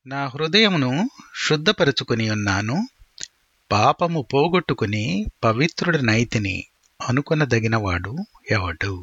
నా హృదయమును శుద్ధపరచుకుని ఉన్నాను పాపము పోగొట్టుకుని పవిత్రుడనైతిని అనుకొనదగినవాడు ఎవడు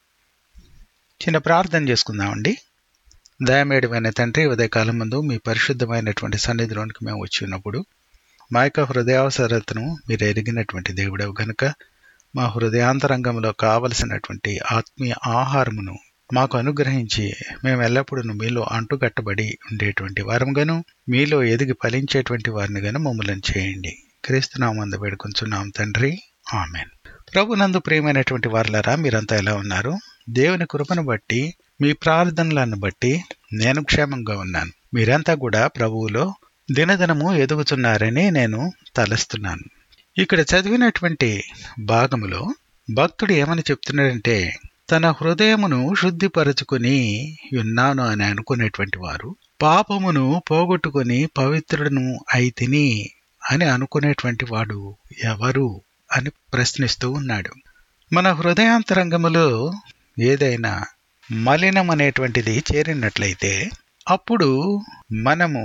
చిన్న ప్రార్థన చేసుకుందామండి దయమేడమైన తండ్రి ఉదయకాలం ముందు మీ పరిశుద్ధమైనటువంటి సన్నిధిలోనికి మేము వచ్చి ఉన్నప్పుడు మా యొక్క హృదయావసరతను మీరు ఎరిగినటువంటి దేవుడవు గనుక మా హృదయాంతరంగంలో కావలసినటువంటి ఆత్మీయ ఆహారమును మాకు అనుగ్రహించి మేము ఎల్లప్పుడూ మీలో అంటుకట్టబడి ఉండేటువంటి వారముగాను మీలో ఎదిగి ఫలించేటువంటి వారిని గాను మమ్మల్ని చేయండి క్రీస్తునామందు వేడుకొంచున్నాం తండ్రి ఆమెన్ ప్రభునందు ప్రియమైనటువంటి వారులారా మీరంతా ఎలా ఉన్నారు దేవుని కృపను బట్టి మీ ప్రార్థనలను బట్టి నేను క్షేమంగా ఉన్నాను మీరంతా కూడా ప్రభువులో దినదినము ఎదుగుతున్నారని నేను తలస్తున్నాను ఇక్కడ చదివినటువంటి భాగములో భక్తుడు ఏమని చెప్తున్నాడంటే తన హృదయమును శుద్ధిపరచుకుని ఉన్నాను అని అనుకునేటువంటి వారు పాపమును పోగొట్టుకుని పవిత్రుడును అయితిని అని అనుకునేటువంటి వాడు ఎవరు అని ప్రశ్నిస్తూ ఉన్నాడు మన హృదయాంతరంగములో ఏదైనా మలినం అనేటువంటిది చేరినట్లయితే అప్పుడు మనము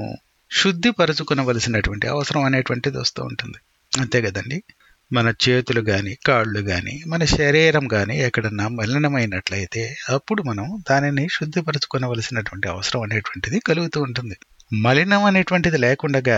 శుద్ధిపరచుకునవలసినటువంటి అవసరం అనేటువంటిది వస్తూ ఉంటుంది అంతే కదండి మన చేతులు కానీ కాళ్ళు కానీ మన శరీరం కానీ ఎక్కడన్నా మలినమైనట్లయితే అప్పుడు మనం దానిని శుద్ధిపరచుకునవలసినటువంటి అవసరం అనేటువంటిది కలుగుతూ ఉంటుంది మలినం అనేటువంటిది లేకుండా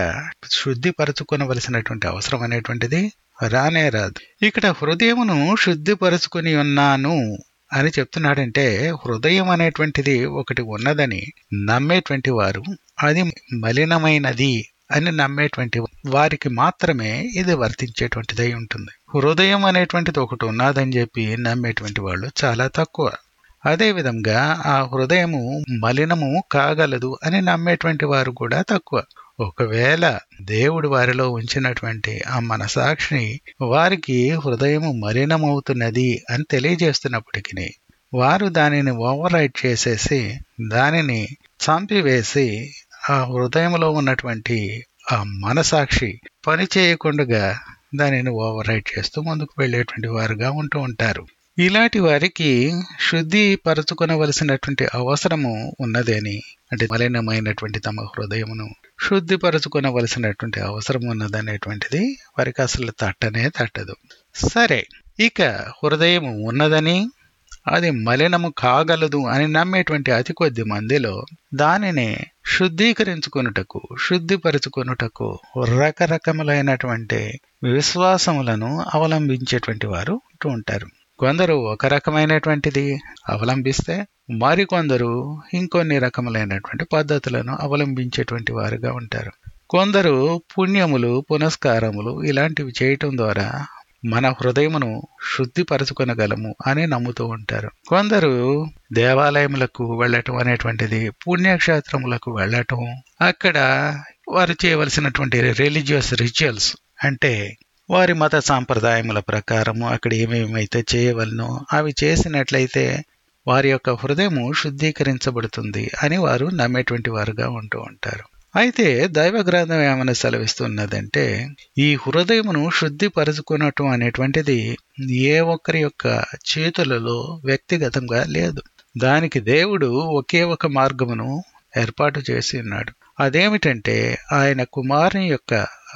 శుద్ధిపరచుకునవలసినటువంటి అవసరం అనేటువంటిది రానే రాదు ఇక్కడ హృదయమును శుద్ధిపరచుకుని ఉన్నాను అని చెప్తున్నాడంటే హృదయం అనేటువంటిది ఒకటి ఉన్నదని నమ్మేటువంటి వారు అది మలినమైనది అని నమ్మేటువంటి వారికి మాత్రమే ఇది వర్తించేటువంటిదై ఉంటుంది హృదయం అనేటువంటిది ఒకటి ఉన్నదని చెప్పి నమ్మేటువంటి వాళ్ళు చాలా తక్కువ అదేవిధంగా ఆ హృదయము మలినము కాగలదు అని నమ్మేటువంటి వారు కూడా తక్కువ ఒకవేళ దేవుడు వారిలో ఉంచినటువంటి ఆ మనసాక్షిని వారికి హృదయము మలినమవుతున్నది అని తెలియజేస్తున్నప్పటికీ వారు దానిని ఓవర్ రైట్ చేసేసి దానిని చంపివేసి ఆ హృదయంలో ఉన్నటువంటి ఆ మనసాక్షి పని చేయకుండా దానిని ఓవర్ రైట్ చేస్తూ ముందుకు వెళ్ళేటువంటి వారుగా ఉంటూ ఉంటారు ఇలాంటి వారికి శుద్ధి పరచుకొనవలసినటువంటి అవసరము ఉన్నదని అంటే మలినమైనటువంటి తమ హృదయమును శుద్ధిపరచుకొనవలసినటువంటి అవసరం ఉన్నదనేటువంటిది వారికి అసలు తట్టనే తట్టదు సరే ఇక హృదయము ఉన్నదని అది మలినము కాగలదు అని నమ్మేటువంటి అతి కొద్ది మందిలో దానిని శుద్ధీకరించుకొనుటకు శుద్ధిపరచుకొనుటకు రకరకములైనటువంటి విశ్వాసములను అవలంబించేటువంటి వారు ఉంటూ ఉంటారు కొందరు ఒక రకమైనటువంటిది అవలంబిస్తే మరికొందరు ఇంకొన్ని రకములైనటువంటి పద్ధతులను అవలంబించేటువంటి వారుగా ఉంటారు కొందరు పుణ్యములు పునస్కారములు ఇలాంటివి చేయటం ద్వారా మన హృదయమును శుద్ధిపరచుకొనగలము అని నమ్ముతూ ఉంటారు కొందరు దేవాలయములకు వెళ్ళటం అనేటువంటిది పుణ్యక్షేత్రములకు వెళ్ళటం అక్కడ వారు చేయవలసినటువంటి రిలీజియస్ రిచువల్స్ అంటే వారి మత సాంప్రదాయముల ప్రకారము అక్కడ ఏమేమైతే చేయవలనో అవి చేసినట్లయితే వారి యొక్క హృదయము శుద్ధీకరించబడుతుంది అని వారు నమ్మేటువంటి వారుగా ఉంటూ ఉంటారు అయితే దైవ గ్రంథం ఏమైనా సెలవిస్తున్నదంటే ఈ హృదయమును శుద్ధిపరచుకునటం అనేటువంటిది ఏ ఒక్కరి యొక్క చేతులలో వ్యక్తిగతంగా లేదు దానికి దేవుడు ఒకే ఒక మార్గమును ఏర్పాటు చేసి ఉన్నాడు అదేమిటంటే ఆయన కుమారుని యొక్క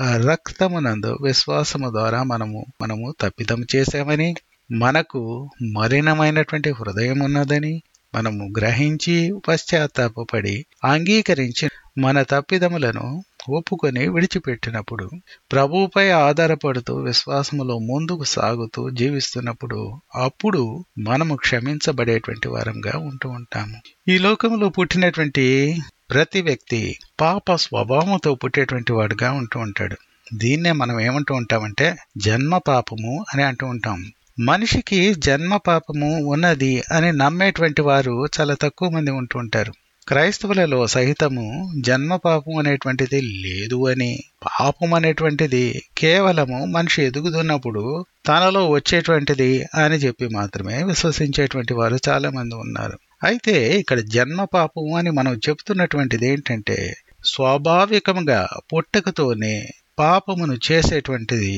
రక్తమునందు విశ్వాసము ద్వారా మనము మనము తప్పిదం చేశామని మనకు మలినమైనటువంటి హృదయం ఉన్నదని మనము గ్రహించి పశ్చాత్తాపడి అంగీకరించి మన తప్పిదములను ఒప్పుకొని విడిచిపెట్టినప్పుడు ప్రభువుపై ఆధారపడుతూ విశ్వాసములో ముందుకు సాగుతూ జీవిస్తున్నప్పుడు అప్పుడు మనము క్షమించబడేటువంటి వారంగా ఉంటూ ఉంటాము ఈ లోకంలో పుట్టినటువంటి ప్రతి వ్యక్తి పాప స్వభావంతో పుట్టేటువంటి వాడుగా ఉంటూ ఉంటాడు దీన్నే మనం ఏమంటూ ఉంటామంటే జన్మ పాపము అని అంటూ ఉంటాం మనిషికి జన్మ పాపము ఉన్నది అని నమ్మేటువంటి వారు చాలా తక్కువ మంది ఉంటూ ఉంటారు క్రైస్తవులలో సహితము జన్మ పాపం అనేటువంటిది లేదు అని పాపం అనేటువంటిది కేవలము మనిషి ఎదుగుతున్నప్పుడు తనలో వచ్చేటువంటిది అని చెప్పి మాత్రమే విశ్వసించేటువంటి వారు చాలా మంది ఉన్నారు అయితే ఇక్కడ జన్మ పాపం అని మనం చెప్తున్నటువంటిది ఏంటంటే స్వాభావికంగా పుట్టకతోనే పాపమును చేసేటువంటిది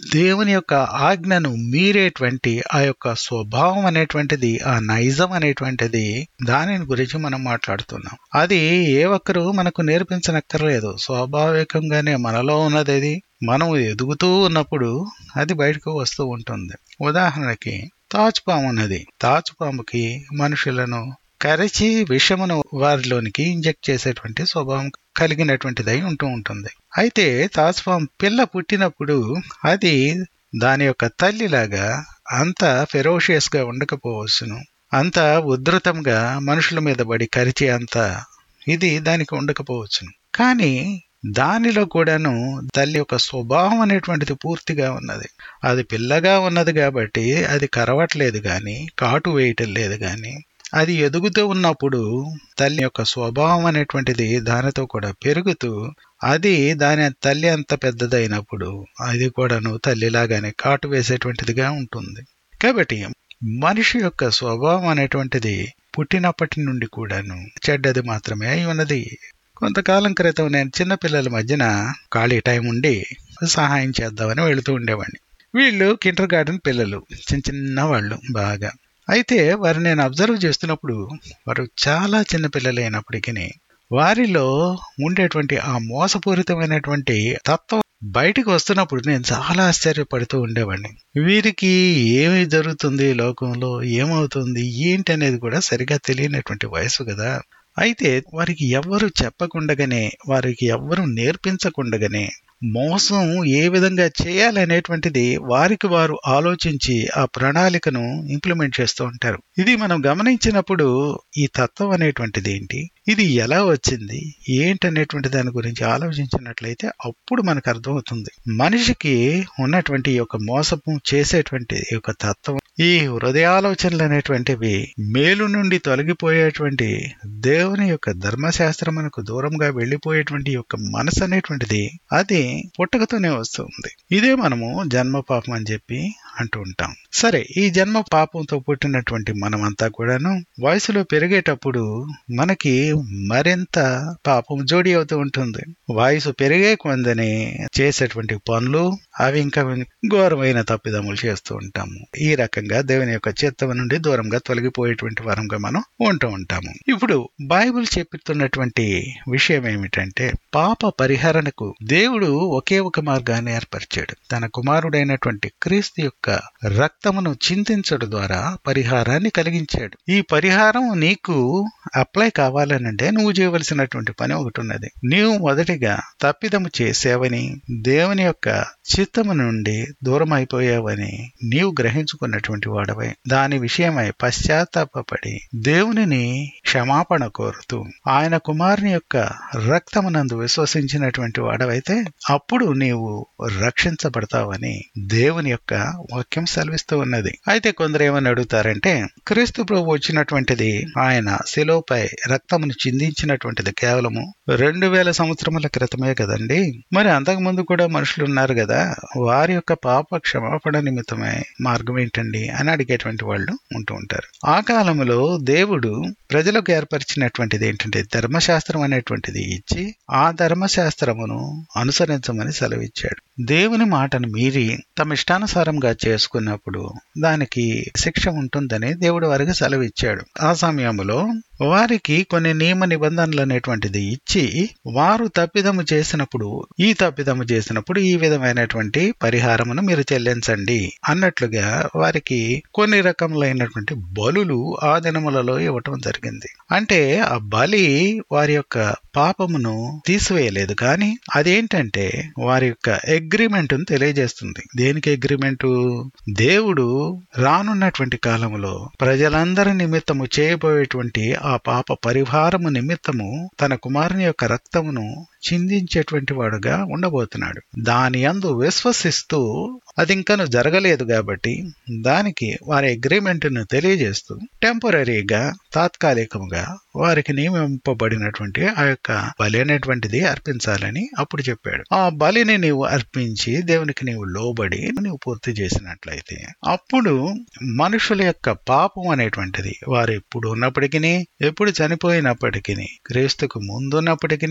దేవుని యొక్క ఆజ్ఞను మీరేటువంటి ఆ యొక్క స్వభావం అనేటువంటిది ఆ నైజం అనేటువంటిది దానిని గురించి మనం మాట్లాడుతున్నాం అది ఏ ఒక్కరు మనకు నేర్పించనక్కర్లేదు స్వాభావికంగానే మనలో ఉన్నది అది మనం ఎదుగుతూ ఉన్నప్పుడు అది బయటకు వస్తూ ఉంటుంది ఉదాహరణకి తాచుపాము ఉన్నది తాచుపాముకి మనుషులను కరిచి విషమును వారిలోనికి ఇంజెక్ట్ చేసేటువంటి స్వభావం కలిగినటువంటిదై ఉంటూ ఉంటుంది అయితే తాచుపాము పిల్ల పుట్టినప్పుడు అది దాని యొక్క తల్లిలాగా అంత ఫెరోషియస్ గా ఉండకపోవచ్చును అంత ఉధృతంగా మనుషుల మీద పడి కరిచే అంత ఇది దానికి ఉండకపోవచ్చును కానీ దానిలో కూడాను తల్లి యొక్క స్వభావం అనేటువంటిది పూర్తిగా ఉన్నది అది పిల్లగా ఉన్నది కాబట్టి అది కరవట్లేదు గాని కాటు వేయటం లేదు గాని అది ఎదుగుతూ ఉన్నప్పుడు తల్లి యొక్క స్వభావం అనేటువంటిది దానితో కూడా పెరుగుతూ అది దాని తల్లి అంత పెద్దదైనప్పుడు అది కూడాను తల్లిలాగానే కాటు వేసేటువంటిదిగా ఉంటుంది కాబట్టి మనిషి యొక్క స్వభావం అనేటువంటిది పుట్టినప్పటి నుండి కూడాను చెడ్డది మాత్రమే అయి ఉన్నది కొంతకాలం క్రితం నేను చిన్నపిల్లల మధ్యన ఖాళీ టైం ఉండి సహాయం చేద్దామని వెళుతూ ఉండేవాడిని వీళ్ళు కిండర్ గార్డెన్ పిల్లలు చిన్న చిన్న వాళ్ళు బాగా అయితే వారిని నేను అబ్జర్వ్ చేస్తున్నప్పుడు వారు చాలా చిన్న పిల్లలు అయినప్పటికీ వారిలో ఉండేటువంటి ఆ మోసపూరితమైనటువంటి తత్వం బయటికి వస్తున్నప్పుడు నేను చాలా ఆశ్చర్యపడుతూ ఉండేవాడిని వీరికి ఏమి జరుగుతుంది ఈ లోకంలో ఏమవుతుంది ఏంటి అనేది కూడా సరిగా తెలియనటువంటి వయసు కదా అయితే వారికి ఎవ్వరు చెప్పకుండగానే వారికి ఎవ్వరు నేర్పించకుండగానే మోసం ఏ విధంగా చేయాలనేటువంటిది వారికి వారు ఆలోచించి ఆ ప్రణాళికను ఇంప్లిమెంట్ చేస్తూ ఉంటారు ఇది మనం గమనించినప్పుడు ఈ తత్వం అనేటువంటిది ఏంటి ఇది ఎలా వచ్చింది ఏంటనేటువంటి దాని గురించి ఆలోచించినట్లయితే అప్పుడు మనకు అర్థమవుతుంది మనిషికి ఉన్నటువంటి ఈ యొక్క మోసపు చేసేటువంటి ఈ యొక్క తత్వం ఈ హృదయాలోచనలు అనేటువంటివి మేలు నుండి తొలగిపోయేటువంటి దేవుని యొక్క ధర్మశాస్త్రమునకు దూరంగా వెళ్లిపోయేటువంటి యొక్క మనసు అనేటువంటిది అది పుట్టకతోనే వస్తుంది ఇదే మనము జన్మ పాపం అని చెప్పి అంటూ ఉంటాం సరే ఈ జన్మ పాపంతో పుట్టినటువంటి మనమంతా కూడాను వయసులో పెరిగేటప్పుడు మనకి మరింత పాపం జోడి అవుతూ ఉంటుంది వయసు పెరిగే కొందని చేసేటువంటి పనులు అవి ఇంకా ఘోరమైన తప్పిదములు చేస్తూ ఉంటాము ఈ రకంగా దేవుని యొక్క చిత్తం నుండి దూరంగా తొలగిపోయేటువంటి వరంగా మనం ఉంటూ ఉంటాము ఇప్పుడు బైబిల్ చెప్తున్నటువంటి విషయం ఏమిటంటే పాప పరిహరణకు దేవుడు ఒకే ఒక మార్గాన్ని ఏర్పరిచాడు తన కుమారుడైనటువంటి క్రీస్తు యొక్క రక్తమును చింతించడం ద్వారా పరిహారాన్ని కలిగించాడు ఈ పరిహారం నీకు అప్లై కావాలనంటే నువ్వు చేయవలసినటువంటి పని ఒకటి ఉన్నది నీవు మొదటిగా తప్పిదము చేసావని దేవుని యొక్క చిత్తము నుండి దూరం అయిపోయావని నీవు గ్రహించుకున్నటువంటి వాడవై దాని విషయమై పశ్చాత్తాపడి దేవునిని క్షమాపణ కోరుతూ ఆయన కుమారుని యొక్క రక్తమునందు విశ్వసించినటువంటి వాడవైతే అప్పుడు నీవు రక్షించబడతావని దేవుని యొక్క వాక్యం సెలవిస్తూ ఉన్నది అయితే కొందరు ఏమని అడుగుతారంటే క్రీస్తు ప్రభు వచ్చినటువంటిది ఆయన శిలోపై రక్తమును చిందించినటువంటిది కేవలము రెండు వేల సంవత్సరముల క్రితమే కదండి మరి అంతకు ముందు కూడా మనుషులు ఉన్నారు కదా వారి యొక్క పాప క్షమాపణ నిమిత్తమే మార్గం ఏంటండి అని అడిగేటువంటి వాళ్ళు ఉంటూ ఉంటారు ఆ కాలంలో దేవుడు ప్రజలకు ఏర్పరిచినటువంటిది ఏంటంటే ధర్మశాస్త్రం అనేటువంటిది ఇచ్చి ఆ ధర్మశాస్త్రమును అనుసరించమని సెలవిచ్చాడు దేవుని మాటను మీరి తమ ఇష్టానుసారంగా చేసుకున్నప్పుడు దానికి శిక్ష ఉంటుందని దేవుడు వారికి సెలవిచ్చాడు ఆ సమయంలో వారికి కొన్ని నియమ నిబంధనలు అనేటువంటిది ఇచ్చి వారు తప్పిదము చేసినప్పుడు ఈ తప్పిదము చేసినప్పుడు ఈ విధమైనటువంటి పరిహారమును మీరు చెల్లించండి అన్నట్లుగా వారికి కొన్ని రకములైనటువంటి బలులు ఆ దినములలో ఇవ్వటం జరిగింది అంటే ఆ బలి వారి యొక్క పాపమును తీసివేయలేదు కానీ అదేంటంటే వారి యొక్క అగ్రిమెంట్ తెలియజేస్తుంది దేనికి అగ్రిమెంట్ దేవుడు రానున్నటువంటి కాలములో ప్రజలందరి నిమిత్తము చేయబోయేటువంటి ఆ పాప పరిహారము నిమిత్తము తన కుమారుని యొక్క రక్తమును చిందించేటువంటి వాడుగా ఉండబోతున్నాడు దాని అందు విశ్వసిస్తూ అది ఇంకను జరగలేదు కాబట్టి దానికి వారి అగ్రిమెంట్ను తెలియజేస్తూ టెంపరీగా తాత్కాలికంగా వారికి నియమింపబడినటువంటి ఆ యొక్క బలి అనేటువంటిది అర్పించాలని అప్పుడు చెప్పాడు ఆ బలిని నీవు అర్పించి దేవునికి నీవు లోబడి నీవు పూర్తి చేసినట్లయితే అప్పుడు మనుషుల యొక్క పాపం అనేటువంటిది వారు ఎప్పుడు ఉన్నప్పటికీ ఎప్పుడు చనిపోయినప్పటికీ క్రీస్తుకు ముందున్నప్పటికీ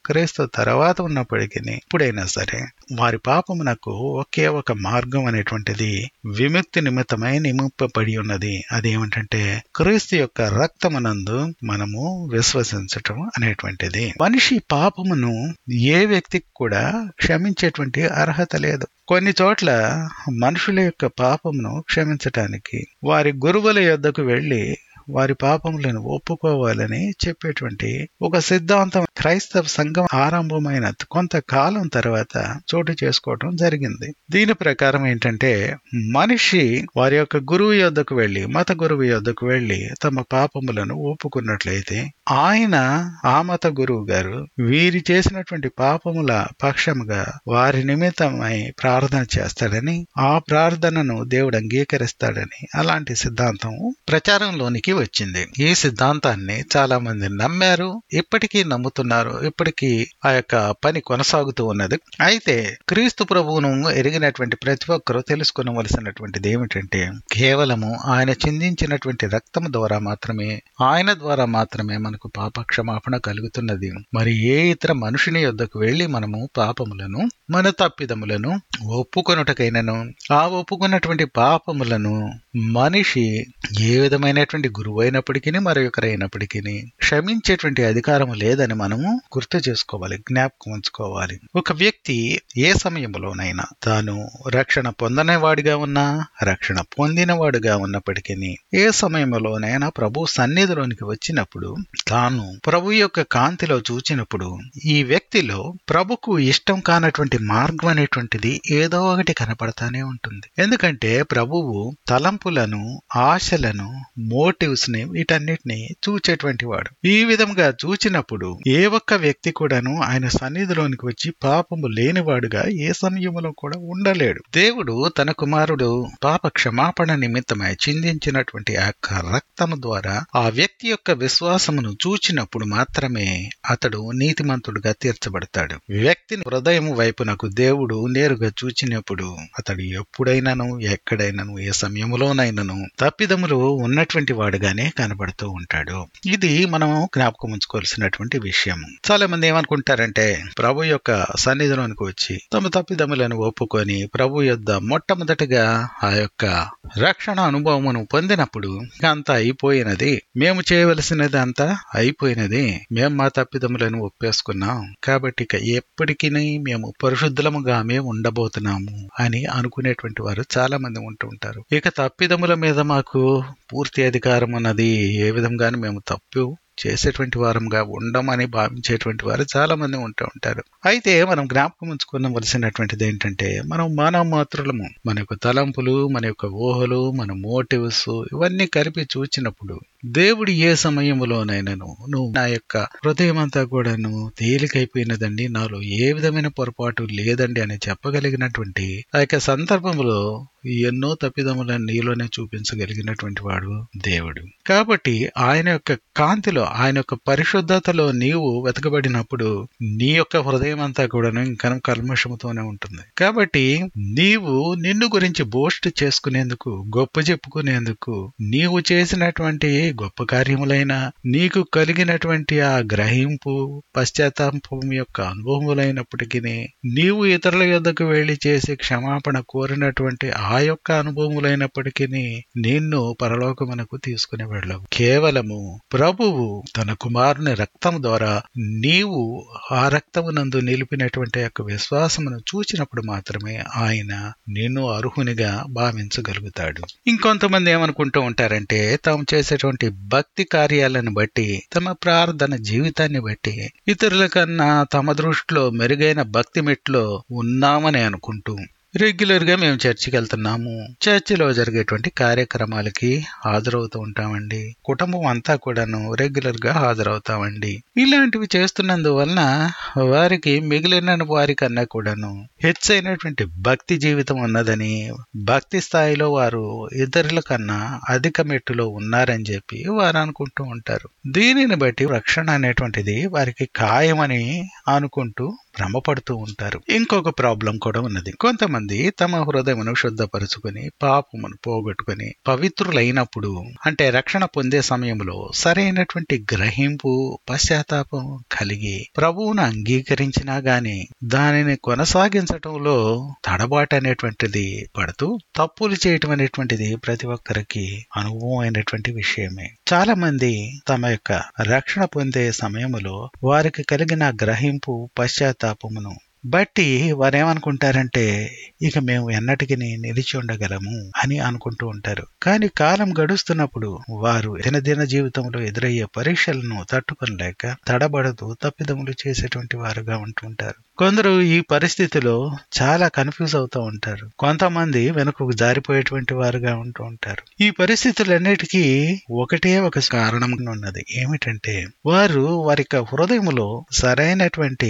క్రీస్తు తర్వాత ఉన్నప్పటికీ ఇప్పుడైనా సరే వారి పాపమునకు ఒకే ఒక మార్గం అనేటువంటిది విముక్తి నిమిత్తమై నిమింపబడి ఉన్నది అదేమిటంటే క్రీస్తు యొక్క రక్తమునందు మనము విశ్వసించటం అనేటువంటిది మనిషి పాపమును ఏ వ్యక్తికి కూడా క్షమించేటువంటి అర్హత లేదు కొన్ని చోట్ల మనుషుల యొక్క పాపమును క్షమించటానికి వారి గురువుల యొద్దకు వెళ్లి వారి పాపములను ఒప్పుకోవాలని చెప్పేటువంటి ఒక సిద్ధాంతం క్రైస్తవ సంఘం ఆరంభమైన కొంతకాలం తర్వాత చోటు చేసుకోవటం జరిగింది దీని ప్రకారం ఏంటంటే మనిషి వారి యొక్క గురువు యొద్దకు వెళ్లి మత గురువు యొద్దకు వెళ్లి తమ పాపములను ఒప్పుకున్నట్లయితే ఆయన ఆ మత గురువు గారు వీరి చేసినటువంటి పాపముల పక్షముగా వారి నిమిత్తమై ప్రార్థన చేస్తాడని ఆ ప్రార్థనను దేవుడు అంగీకరిస్తాడని అలాంటి సిద్ధాంతం ప్రచారంలోనికి వచ్చింది ఈ సిద్ధాంతాన్ని చాలా మంది నమ్మారు ఇప్పటికీ నమ్ముతున్నారు ఇప్పటికీ ఆ యొక్క పని కొనసాగుతూ ఉన్నది అయితే క్రీస్తు ప్రభువును ఎరిగినటువంటి ప్రతి ఒక్కరూ తెలుసుకునవలసినటువంటిది ఏమిటంటే కేవలము ఆయన చిందించినటువంటి రక్తం ద్వారా మాత్రమే ఆయన ద్వారా మాత్రమే మనకు పాప క్షమాపణ కలుగుతున్నది మరి ఏ ఇతర మనుషుని యొద్దకు వెళ్లి మనము పాపములను మన తప్పిదములను ఒప్పుకొనుటకైనను ఆ ఒప్పుకున్నటువంటి పాపములను మనిషి ఏ విధమైనటువంటి గురువు అయినప్పటికీ మరొకరైనప్పటికీ క్షమించేటువంటి అధికారం లేదని మనము గుర్తు చేసుకోవాలి జ్ఞాపకం ఉంచుకోవాలి ఒక వ్యక్తి ఏ సమయంలోనైనా తాను రక్షణ పొందనేవాడిగా ఉన్నా రక్షణ పొందినవాడుగా ఉన్నప్పటికీ ఏ సమయంలోనైనా ప్రభు సన్నిధిలోనికి వచ్చినప్పుడు తాను ప్రభు యొక్క కాంతిలో చూచినప్పుడు ఈ వ్యక్తిలో ప్రభుకు ఇష్టం కానటువంటి మార్గం అనేటువంటిది ఏదో ఒకటి కనపడతానే ఉంటుంది ఎందుకంటే ప్రభువు తలంపులను ఆశలను మోటివ్స్ ని వీటన్నిటిని చూచేటువంటి వాడు ఈ విధంగా చూచినప్పుడు ఏ ఒక్క వ్యక్తి కూడాను ఆయన సన్నిధిలోనికి వచ్చి పాపము లేనివాడుగా ఏ సమయంలో కూడా ఉండలేడు దేవుడు తన కుమారుడు పాప క్షమాపణ నిమిత్తమై చిందించినటువంటి ఆ యొక్క రక్తము ద్వారా ఆ వ్యక్తి యొక్క విశ్వాసమును చూచినప్పుడు మాత్రమే అతడు నీతిమంతుడుగా తీర్చబడతాడు వ్యక్తిని హృదయం వైపునకు దేవుడు నేరుగా చూచినప్పుడు అతడు ఎప్పుడైనాను ఎక్కడైనాను ఏ సమయంలోనైనాను తప్పిదములు ఉన్నటువంటి వాడుగానే కనబడుతూ ఉంటాడు ఇది మనం జ్ఞాపకం ఉంచుకోవాల్సినటువంటి విషయం చాలా మంది ఏమనుకుంటారంటే ప్రభు యొక్క సన్నిధిలోనికి వచ్చి తమ తప్పిదములను ఒప్పుకొని ప్రభు యొద్ద మొట్టమొదటిగా ఆ యొక్క రక్షణ అనుభవమును పొందినప్పుడు అంతా అయిపోయినది మేము చేయవలసినది అంతా అయిపోయినది మేము మా తప్పిదములను ఒప్పేసుకున్నాం కాబట్టి ఇక ఎప్పటికీ మేము పరిశుద్ధముగా మేము ఉండబోతున్నాము అని అనుకునేటువంటి వారు చాలా మంది ఉంటూ ఉంటారు ఇక తప్పిదముల మీద మాకు పూర్తి అధికారం ఉన్నది ఏ విధంగానూ మేము తప్పు చేసేటువంటి వారంగా ఉండమని భావించేటువంటి వారు చాలా మంది ఉంటూ ఉంటారు అయితే మనం జ్ఞాపకం ఉంచుకోవలసినటువంటిది ఏంటంటే మనం మానవ మాత్రులము మన యొక్క తలంపులు మన యొక్క ఊహలు మన మోటివ్స్ ఇవన్నీ కలిపి చూచినప్పుడు దేవుడు ఏ సమయంలోనైనాను నువ్వు నా యొక్క హృదయం అంతా కూడాను తేలికైపోయినదండి నాలో ఏ విధమైన పొరపాటు లేదండి అని చెప్పగలిగినటువంటి ఆ యొక్క సందర్భంలో ఎన్నో తప్పిదములను నీలోనే చూపించగలిగినటువంటి వాడు దేవుడు కాబట్టి ఆయన యొక్క కాంతిలో ఆయన యొక్క పరిశుద్ధతలో నీవు వెతకబడినప్పుడు నీ యొక్క హృదయం అంతా కూడాను ఇంకా కల్మషముతోనే ఉంటుంది కాబట్టి నీవు నిన్ను గురించి బోస్ట్ చేసుకునేందుకు గొప్ప చెప్పుకునేందుకు నీవు చేసినటువంటి గొప్ప కార్యములైన నీకు కలిగినటువంటి ఆ గ్రహింపు పశ్చాత్తాపం యొక్క అనుభవములైనప్పటికీ నీవు ఇతరుల యొద్దకు వెళ్లి చేసి క్షమాపణ కోరినటువంటి ఆ యొక్క అనుభవములైనప్పటికీ నిన్ను పరలోకమునకు తీసుకుని వెళ్ళవు కేవలము ప్రభువు తన కుమారుని రక్తం ద్వారా నీవు ఆ రక్తమునందు నిలిపినటువంటి యొక్క విశ్వాసమును చూచినప్పుడు మాత్రమే ఆయన నిన్ను అర్హునిగా భావించగలుగుతాడు ఇంకొంతమంది ఏమనుకుంటూ ఉంటారంటే తాము చేసేటువంటి భక్తి కార్యాలను బట్టి తమ ప్రార్థన జీవితాన్ని బట్టి ఇతరుల కన్నా తమ దృష్టిలో మెరుగైన భక్తి మెట్లో ఉన్నామని అనుకుంటూ రెగ్యులర్ గా మేము చర్చికి వెళ్తున్నాము చర్చిలో జరిగేటువంటి కార్యక్రమాలకి హాజరవుతూ ఉంటామండి కుటుంబం అంతా కూడాను రెగ్యులర్ గా హాజరవుతామండి ఇలాంటివి చేస్తున్నందువలన వారికి మిగిలిన వారికన్నా కూడాను హెచ్చైనటువంటి భక్తి జీవితం ఉన్నదని భక్తి స్థాయిలో వారు ఇతరుల కన్నా అధిక మెట్టులో ఉన్నారని చెప్పి వారు అనుకుంటూ ఉంటారు దీనిని బట్టి రక్షణ అనేటువంటిది వారికి ఖాయమని అనుకుంటూ భ్రమపడుతూ ఉంటారు ఇంకొక ప్రాబ్లం కూడా ఉన్నది కొంతమంది తమ హృదయమును శుద్ధపరుచుకుని పాపమును పోగొట్టుకుని పవిత్రులైనప్పుడు అంటే రక్షణ పొందే సమయంలో సరైనటువంటి గ్రహింపు పశ్చాత్తాపం కలిగి ప్రభువును అంగీకరించినా గాని దానిని కొనసాగించటంలో తడబాటు అనేటువంటిది పడుతూ తప్పులు చేయటం అనేటువంటిది ప్రతి ఒక్కరికి అనుభవం అయినటువంటి విషయమే చాలా మంది తమ యొక్క రక్షణ పొందే సమయంలో వారికి కలిగిన గ్రహింపు పశ్చాత్తాపమును బట్టి వారేమనుకుంటారంటే ఇక మేము ఎన్నటికి నిలిచి ఉండగలము అని అనుకుంటూ ఉంటారు కానీ కాలం గడుస్తున్నప్పుడు వారు దినదిన జీవితంలో ఎదురయ్యే పరీక్షలను తట్టుకొనలేక తడబడుతూ తప్పిదములు చేసేటువంటి వారుగా ఉంటుంటారు కొందరు ఈ పరిస్థితిలో చాలా కన్ఫ్యూజ్ అవుతూ ఉంటారు కొంతమంది వెనుకకు జారిపోయేటువంటి వారుగా ఉంటూ ఉంటారు ఈ పరిస్థితులన్నిటికీ ఒకటే ఒక కారణం ఉన్నది ఏమిటంటే వారు వారి యొక్క హృదయములో సరైనటువంటి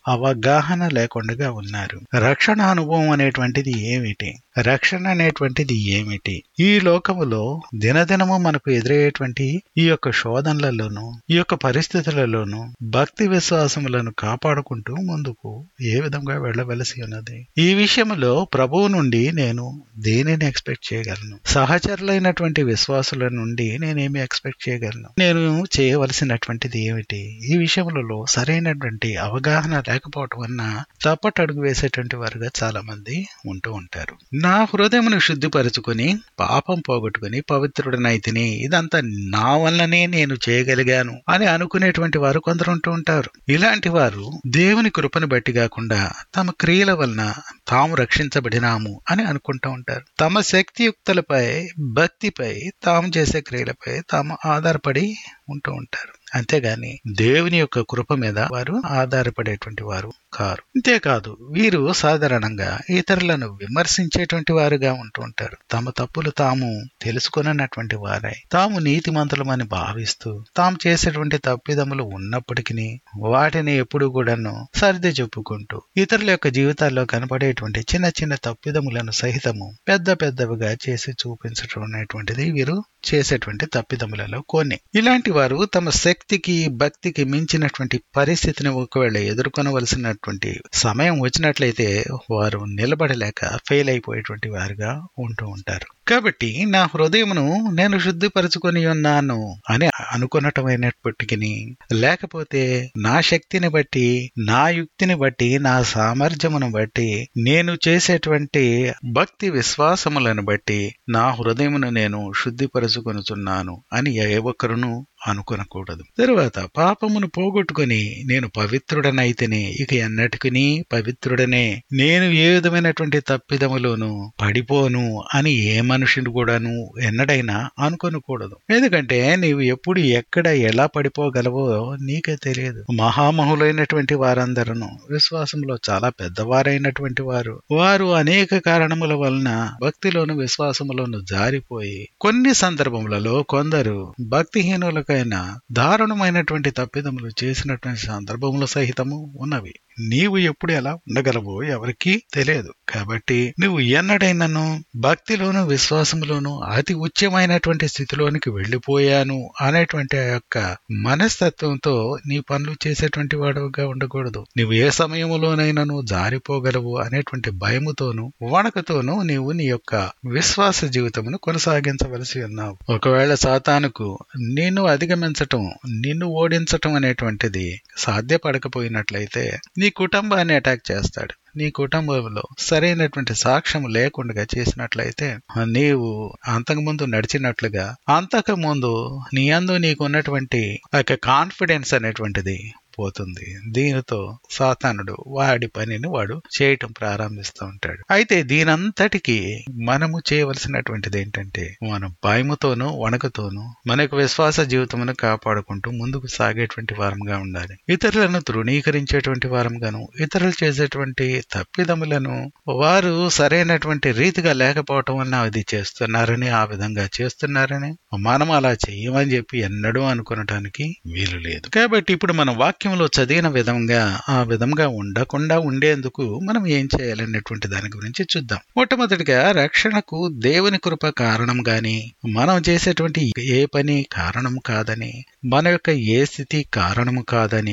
అవగాహన లేకుండా ఉన్నారు రక్షణ అనుభవం అనేటువంటిది ఏమిటి రక్షణ అనేటువంటిది ఏమిటి ఈ లోకములో దినదినము మనకు ఎదురయ్యేటువంటి ఈ యొక్క శోధనలలోను ఈ యొక్క పరిస్థితులలోను భక్తి విశ్వాసములను కాపాడుకుంటూ ముందుకు ఏ విధంగా వెళ్ళవలసి ఉన్నది ఈ విషయంలో ప్రభువు నుండి నేను దేనిని ఎక్స్పెక్ట్ చేయగలను సహచరులైనటువంటి విశ్వాసుల నుండి నేనేమి ఎక్స్పెక్ట్ చేయగలను నేను చేయవలసినటువంటిది ఏమిటి ఈ విషయములలో సరైనటువంటి అవగాహన లేకపోవటం వలన తప్పటడుగు వేసేటువంటి వారుగా చాలా మంది ఉంటూ ఉంటారు నా హృదయమును శుద్ధిపరచుకుని పాపం పోగొట్టుకుని పవిత్రుడనైతిని ఇదంతా నా వల్లనే నేను చేయగలిగాను అని అనుకునేటువంటి వారు కొందరు ఉంటూ ఉంటారు ఇలాంటి వారు దేవుని కృపను బట్టి కాకుండా తమ క్రియల వలన తాము రక్షించబడినాము అని అనుకుంటూ ఉంటారు తమ శక్తియుక్తులపై భక్తిపై తాము చేసే క్రియలపై తాము ఆధారపడి ఉంటూ ఉంటారు అంతేగాని దేవుని యొక్క కృప మీద వారు ఆధారపడేటువంటి వారు కారు అంతేకాదు వీరు సాధారణంగా ఇతరులను విమర్శించేటువంటి వారుగా ఉంటూ ఉంటారు తమ తప్పులు తాము తెలుసుకున్నటువంటి వారై తాము నీతిమంతులమని భావిస్తూ తాము చేసేటువంటి తప్పిదములు ఉన్నప్పటికీ వాటిని ఎప్పుడు కూడాను సర్ది చెప్పుకుంటూ ఇతరుల యొక్క జీవితాల్లో కనపడేటువంటి చిన్న చిన్న తప్పిదములను సహితము పెద్ద పెద్దవిగా చేసి చూపించడం అనేటువంటిది వీరు చేసేటువంటి తప్పిదములలో కొన్ని ఇలాంటి వారు తమ శక్తికి భక్తికి మించినటువంటి పరిస్థితిని ఒకవేళ ఎదుర్కొనవలసినటువంటి సమయం వచ్చినట్లయితే వారు నిలబడలేక ఫెయిల్ అయిపోయేటువంటి వారుగా ఉంటూ ఉంటారు కాబట్టి నా హృదయమును నేను శుద్ధిపరచుకొని ఉన్నాను అని అనుకున్నటమైనప్పటికీ లేకపోతే నా శక్తిని బట్టి నా యుక్తిని బట్టి నా సామర్థ్యమును బట్టి నేను చేసేటువంటి భక్తి విశ్వాసములను బట్టి నా హృదయమును నేను శుద్ధిపరచుకొనుచున్నాను అని ఏ ఒక్కరును అనుకొనకూడదు తరువాత పాపమును పోగొట్టుకుని నేను పవిత్రుడనైతేనే ఇక ఎన్నటికి పవిత్రుడనే నేను ఏ విధమైనటువంటి తప్పిదములోను పడిపోను అని ఏ మనుషుడు కూడాను ఎన్నడైనా అనుకొనకూడదు ఎందుకంటే నీవు ఎప్పుడు ఎక్కడ ఎలా పడిపోగలవో నీకే తెలియదు మహామహులైనటువంటి వారందరూ విశ్వాసంలో చాలా పెద్దవారైనటువంటి వారు వారు అనేక కారణముల వలన భక్తిలోను విశ్వాసములోను జారిపోయి కొన్ని సందర్భములలో కొందరు భక్తిహీనులకు ఎవరికైనా దారుణమైనటువంటి తప్పిదములు చేసినటువంటి సందర్భములు సహితము ఉన్నవి నీవు ఎప్పుడు ఎలా ఉండగలవో ఎవరికీ తెలియదు కాబట్టి నువ్వు ఎన్నడైనాను భక్తిలోను విశ్వాసంలోను అతి ఉच्चమైనటువంటి స్థితిలోనికి వెళ్ళిపోయాను అనేటువంటి ఆ యొక్క మనస్తత్వంతో నీ పనులు చేసేటువంటి వాడుగా ఉండకూడదు నువ్వు ఏ సమయంలోనైనాను జారిపోగలవు అనేటువంటి భయముతోను వణకతోనూ నీవు నీ యొక్క విశ్వాస జీవితమును కొనసాగించవలసి ఉన్నావు ఒకవేళ సాతానుకు నిన్ను అధిగమించటం నిన్ను ఓడించటం అనేటువంటిది సాధ్యపడకపోయినట్లయితే నీ కుటుంబాన్ని అటాక్ చేస్తాడు నీ కుటుంబంలో సరైనటువంటి సాక్ష్యం లేకుండా చేసినట్లయితే నీవు అంతకుముందు నడిచినట్లుగా అంతకుముందు నీ అందు నీకున్నటువంటి కాన్ఫిడెన్స్ అనేటువంటిది పోతుంది దీనితో సాతానుడు వాడి పనిని వాడు చేయటం ప్రారంభిస్తూ ఉంటాడు అయితే దీనంతటికి మనము చేయవలసినటువంటిది ఏంటంటే మనం భయముతోనూ వణకుతోనూ మనకు విశ్వాస జీవితమును కాపాడుకుంటూ ముందుకు సాగేటువంటి వారంగా ఉండాలి ఇతరులను తృణీకరించేటువంటి వారంగాను ఇతరులు చేసేటువంటి తప్పిదములను వారు సరైనటువంటి రీతిగా లేకపోవటం వలన అది చేస్తున్నారని ఆ విధంగా చేస్తున్నారని మనం అలా చెయ్యమని చెప్పి ఎన్నడూ అనుకునటానికి వీలు లేదు కాబట్టి ఇప్పుడు మన వాక్యంలో చదివిన విధంగా ఆ విధంగా ఉండకుండా ఉండేందుకు మనం ఏం చేయాలనేటువంటి దాని గురించి చూద్దాం మొట్టమొదటిగా రక్షణకు దేవుని కృప కారణం గాని మనం చేసేటువంటి ఏ పని కారణం కాదని మన యొక్క ఏ స్థితి కారణము కాదని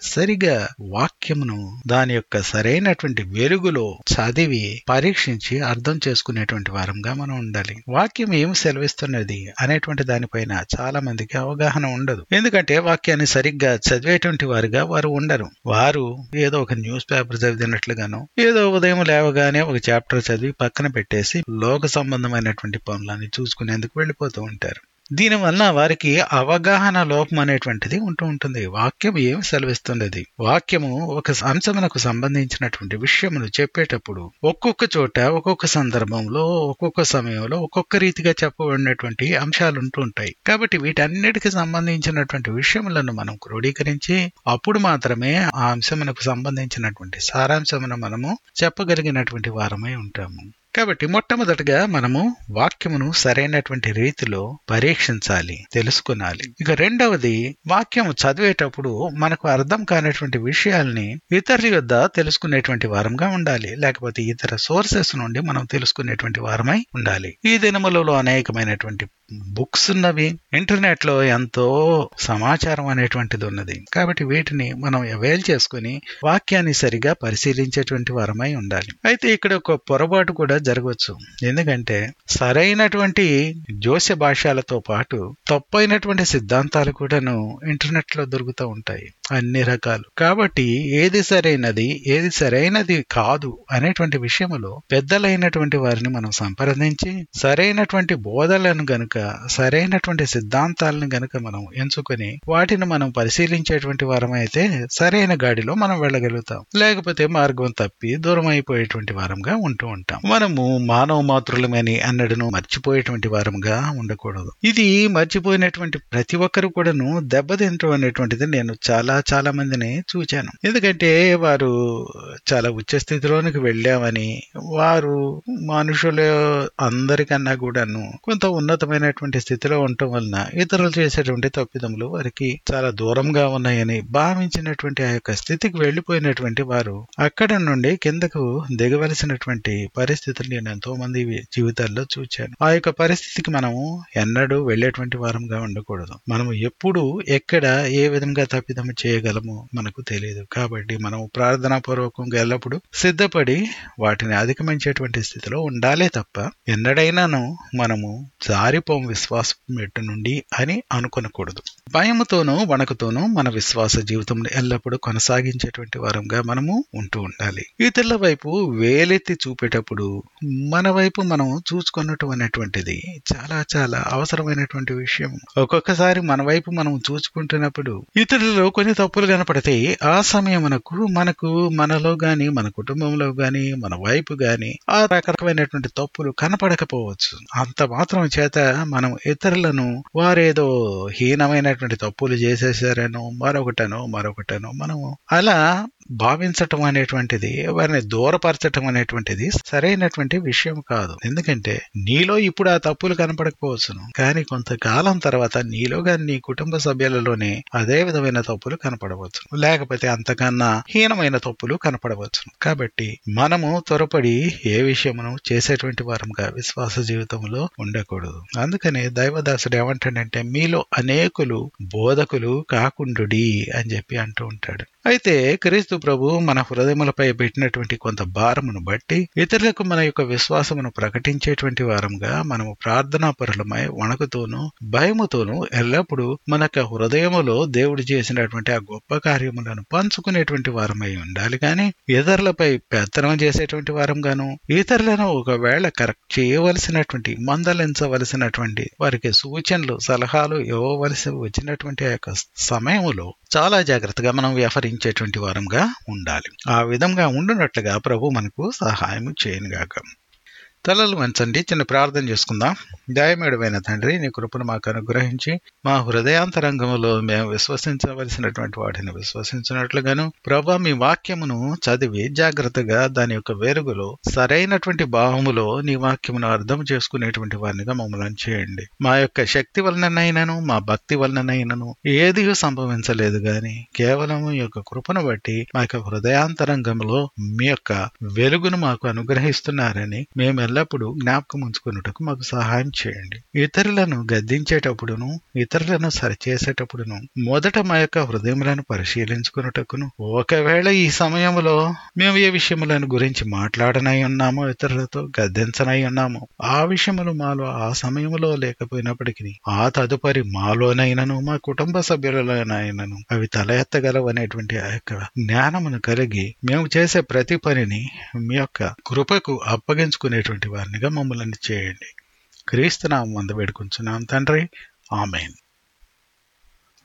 సరిగా వాక్యమును దాని యొక్క సరైనటువంటి వెలుగులో చదివి పరీక్షించి అర్థం చేసుకునేటువంటి వారంగా మనం ఉండాలి వాక్యం ఏమి సెలవిస్తున్నది అనేటువంటి దానిపైన చాలా మందికి అవగాహన ఉండదు ఎందుకంటే వాక్యాన్ని సరిగ్గా చదివేటువంటి వారుగా వారు ఉండరు వారు ఏదో ఒక న్యూస్ పేపర్ చదివినట్లుగాను ఏదో ఉదయం లేవగానే ఒక చాప్టర్ చదివి పక్కన పెట్టేసి లోక సంబంధమైనటువంటి పనులని చూసుకునేందుకు వెళ్ళిపోతూ ఉంటారు దీనివల్ల వారికి అవగాహన లోపం అనేటువంటిది ఉంటూ ఉంటుంది వాక్యం ఏమి సెలవిస్తున్నది వాక్యము ఒక అంశమునకు సంబంధించినటువంటి విషయమును చెప్పేటప్పుడు ఒక్కొక్క చోట ఒక్కొక్క సందర్భంలో ఒక్కొక్క సమయంలో ఒక్కొక్క రీతిగా చెప్పబడినటువంటి అంశాలు ఉంటూ ఉంటాయి కాబట్టి వీటన్నిటికి సంబంధించినటువంటి విషయములను మనం క్రోడీకరించి అప్పుడు మాత్రమే ఆ అంశమునకు సంబంధించినటువంటి సారాంశమును మనము చెప్పగలిగినటువంటి వారమై ఉంటాము కాబట్టి మొట్టమొదటిగా మనము వాక్యమును సరైనటువంటి రీతిలో పరీక్షించాలి తెలుసుకునాలి ఇక రెండవది వాక్యము చదివేటప్పుడు మనకు అర్థం కానటువంటి విషయాల్ని ఇతరుల యొద్ద తెలుసుకునేటువంటి వారంగా ఉండాలి లేకపోతే ఇతర సోర్సెస్ నుండి మనం తెలుసుకునేటువంటి వారమై ఉండాలి ఈ దినములలో అనేకమైనటువంటి బుక్స్ ఉన్నవి ఇంటర్నెట్ లో ఎంతో సమాచారం అనేటువంటిది ఉన్నది కాబట్టి వీటిని మనం అవైల్ చేసుకుని వాక్యాన్ని సరిగా పరిశీలించేటువంటి వారమై ఉండాలి అయితే ఇక్కడ ఒక పొరపాటు కూడా జరగవచ్చు ఎందుకంటే సరైనటువంటి జోస్య భాషలతో పాటు తప్పైనటువంటి సిద్ధాంతాలు కూడాను ఇంటర్నెట్ లో దొరుకుతూ ఉంటాయి అన్ని రకాలు కాబట్టి ఏది సరైనది ఏది సరైనది కాదు అనేటువంటి విషయములో పెద్దలైనటువంటి వారిని మనం సంప్రదించి సరైనటువంటి బోధలను గనుక సరైనటువంటి సిద్ధాంతాలను గనుక మనం ఎంచుకొని వాటిని మనం పరిశీలించేటువంటి వారమైతే సరైన గాడిలో మనం వెళ్ళగలుగుతాం లేకపోతే మార్గం తప్పి దూరం అయిపోయేటువంటి వారంగా ఉంటూ ఉంటాం మనము మానవ మాతృలమని అన్నడును మర్చిపోయేటువంటి వారంగా ఉండకూడదు ఇది మర్చిపోయినటువంటి ప్రతి ఒక్కరు కూడాను దెబ్బతింటూ అనేటువంటిది నేను చాలా చాలా మందిని చూచాను ఎందుకంటే వారు చాలా ఉచ్చ స్థితిలోనికి వెళ్ళామని వారు మనుషుల అందరికన్నా కూడాను కొంత ఉన్నతమైనటువంటి స్థితిలో ఉండటం వలన ఇతరులు చేసేటువంటి తప్పిదములు వారికి చాలా దూరంగా ఉన్నాయని భావించినటువంటి ఆ యొక్క స్థితికి వెళ్ళిపోయినటువంటి వారు అక్కడ నుండి కిందకు దిగవలసినటువంటి పరిస్థితులు నేను ఎంతో మంది జీవితాల్లో చూచాను ఆ యొక్క పరిస్థితికి మనము ఎన్నడూ వెళ్ళేటువంటి వారంగా ఉండకూడదు మనము ఎప్పుడు ఎక్కడ ఏ విధంగా తప్పిదము చేయగలమో మనకు తెలియదు కాబట్టి మనం ప్రార్థనా పూర్వకంగా ఎల్లప్పుడూ సిద్ధపడి వాటిని అధిగమించేటువంటి స్థితిలో ఉండాలే తప్ప ఎన్నడైనాను మనము జారిపోం విశ్వాసం మెట్టు నుండి అని అనుకొనకూడదు భయముతోనూ వణకుతోనూ మన విశ్వాస జీవితం ఎల్లప్పుడూ కొనసాగించేటువంటి వారంగా మనము ఉంటూ ఉండాలి ఇతరుల వైపు వేలెత్తి చూపేటప్పుడు మన వైపు మనం చూసుకున్నట్టు అనేటువంటిది చాలా చాలా అవసరమైనటువంటి విషయం ఒక్కొక్కసారి మన వైపు మనం చూసుకుంటున్నప్పుడు ఇతరులలో కొన్ని తప్పులు కనపడతాయి ఆ సమయమునకు మనకు మనలో గాని మన కుటుంబంలో గాని మన వైపు గాని ఆ రకరకమైనటువంటి తప్పులు కనపడకపోవచ్చు అంత మాత్రం చేత మనం ఇతరులను వారేదో హీనమైనటువంటి తప్పులు చేసేసారనో మరొకటనో మరొకటనో మనము అలా భావించటం అనేటువంటిది వారిని దూరపరచటం అనేటువంటిది సరైనటువంటి విషయం కాదు ఎందుకంటే నీలో ఇప్పుడు ఆ తప్పులు కనపడకపోవచ్చును కానీ కొంతకాలం తర్వాత నీలో గాని నీ కుటుంబ సభ్యులలోనే అదే విధమైన తప్పులు కనపడవచ్చు లేకపోతే అంతకన్నా హీనమైన తప్పులు కనపడవచ్చు కాబట్టి మనము త్వరపడి ఏ విషయమును చేసేటువంటి వారంగా విశ్వాస జీవితంలో ఉండకూడదు అందుకనే దైవదాసుడు ఏమంటాడంటే మీలో అనేకులు బోధకులు కాకుండుడి అని చెప్పి అంటూ ఉంటాడు అయితే క్రీస్తు ప్రభు మన హృదయములపై పెట్టినటువంటి కొంత భారమును బట్టి ఇతరులకు మన యొక్క విశ్వాసమును ప్రకటించేటువంటి వారంగా మనము ప్రార్థనా పరులమై వణకుతోనూ భయముతోనూ ఎల్లప్పుడూ మన యొక్క హృదయములో దేవుడు చేసినటువంటి ఆ గొప్ప కార్యములను పంచుకునేటువంటి వారమై ఉండాలి కానీ ఇతరులపై పెత్తనం చేసేటువంటి వారంగాను ఇతరులను ఒకవేళ కరెక్ట్ చేయవలసినటువంటి మందలించవలసినటువంటి వారికి సూచనలు సలహాలు ఇవ్వవలసి వచ్చినటువంటి ఆ యొక్క సమయములో చాలా జాగ్రత్తగా మనం వ్యవహరించేటువంటి వారంగా ఉండాలి ఆ విధంగా ఉండునట్లుగా ప్రభు మనకు సహాయం చేయనుగాక తలలు వంచండి చిన్న ప్రార్థన చేసుకుందాం దయమేడమైన తండ్రి నీ కృపను మాకు అనుగ్రహించి మా హృదయాంతరంగంలో మేము విశ్వసించవలసినటువంటి వాటిని విశ్వసించినట్లుగాను ప్రభా మీ వాక్యమును చదివి జాగ్రత్తగా దాని యొక్క వెలుగులో సరైనటువంటి భావములో నీ వాక్యమును అర్థం చేసుకునేటువంటి వారినిగా మమ్మల్ని చేయండి మా యొక్క శక్తి వలననైనను మా భక్తి వలననైనను ఏది సంభవించలేదు గాని కేవలం ఈ యొక్క కృపను బట్టి మా యొక్క హృదయాంతరంగంలో మీ యొక్క వెలుగును మాకు అనుగ్రహిస్తున్నారని మేము ఎల్లప్పుడూ జ్ఞాపకం ఉంచుకున్నటకు మాకు సహాయం చేయండి ఇతరులను గద్దించేటప్పుడును ఇతరులను సరిచేసేటప్పుడును మొదట మా యొక్క హృదయములను పరిశీలించుకున్నటకును ఒకవేళ ఈ సమయంలో మేము ఏ విషయములను గురించి మాట్లాడనై ఉన్నామో ఇతరులతో గద్దించనై ఉన్నామో ఆ విషయములు మాలో ఆ సమయంలో లేకపోయినప్పటికీ ఆ తదుపరి మాలోనైనను మా కుటుంబ సభ్యులలోనైనను అవి తల ఎత్తగలవు అనేటువంటి ఆ యొక్క జ్ఞానమును కలిగి మేము చేసే ప్రతి పనిని మీ యొక్క కృపకు అప్పగించుకునేటువంటి వారినిగా మమ్మల్ని చేయండి క్రీస్తునామం అంద వేడుకుంటున్నాం తండ్రి ఆమెన్